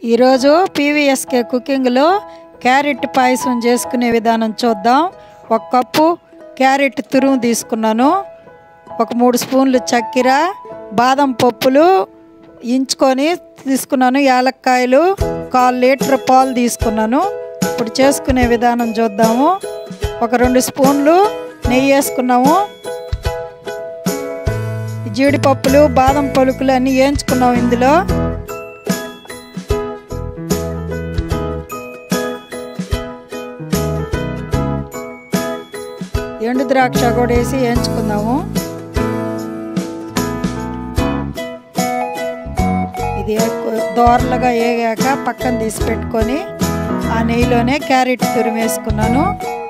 ఈరోజు PVSK కుకింగ్లో carrot పాయసం చేసుకునే విధానం చూద్దాం ఒక కప్పు క్యారెట్ తురుము తీసుకున్నాను ఒక మూడు స్పూన్లు చక్కెర బాదం పప్పులు ఇంచుకొని తీసుకున్నాను యాలక్కాయలు కాల్ లీటర్ పాలు తీసుకున్నాను ఇప్పుడు చేసుకునే విధానం చూద్దాము ఒక రెండు స్పూన్లు నెయ్యి వేసుకున్నాము జీడిపప్పులు బాదం పలుకులు అన్నీ వేయించుకున్నాము ఇందులో ఎండు ద్రాక్ష కూడా వేసి వేయించుకుందాము ఇది దోరలుగా వేగాక పక్కన తీసి పెట్టుకొని ఆ నెయ్యిలోనే క్యారెట్ తురిమేసుకున్నాను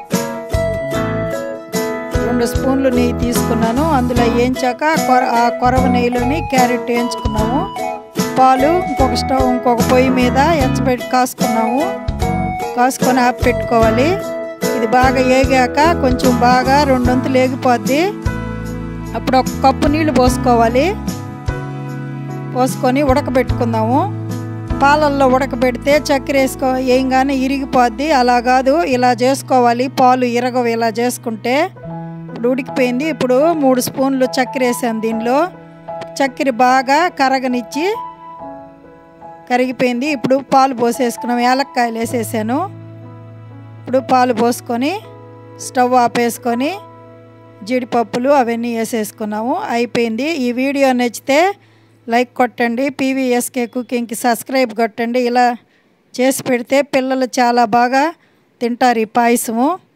రెండు స్పూన్లు నెయ్యి తీసుకున్నాను అందులో వేయించాక కొర ఆ కొరవ నెయ్యిలోని క్యారెట్ వేయించుకున్నాము పాలు ఇంకొక స్టవ్ ఇంకొక పొయ్యి మీద ఎచ్చబెట్టి కాసుకున్నాము కాసుకొని ఆపి పెట్టుకోవాలి ఇది బాగా వేగాక కొంచెం బాగా రెండొంతులు వేగిపోద్ది అప్పుడు ఒక కప్పు నీళ్లు పోసుకోవాలి పోసుకొని ఉడకబెట్టుకుందాము పాలల్లో ఉడకబెడితే చక్కెర వేసుకో వేయంగానే ఇరిగిపోద్ది అలా కాదు ఇలా చేసుకోవాలి పాలు ఇరగవు ఇలా చేసుకుంటే ఇప్పుడు ఉడికిపోయింది ఇప్పుడు మూడు స్పూన్లు చక్కెర వేసాను దీనిలో చక్కెర బాగా కరగనిచ్చి కరిగిపోయింది ఇప్పుడు పాలు పోసేసుకున్నాం యాలక్కాయలు వేసేసాను ఇప్పుడు పాలు పోసుకొని స్టవ్ ఆపేసుకొని జీడిపప్పులు అవన్నీ వేసేసుకున్నాము అయిపోయింది ఈ వీడియో నచ్చితే లైక్ కొట్టండి పీవీఎస్కే కుకింగ్కి సబ్స్క్రైబ్ కొట్టండి ఇలా చేసి పెడితే పిల్లలు చాలా బాగా తింటారు ఈ పాయసము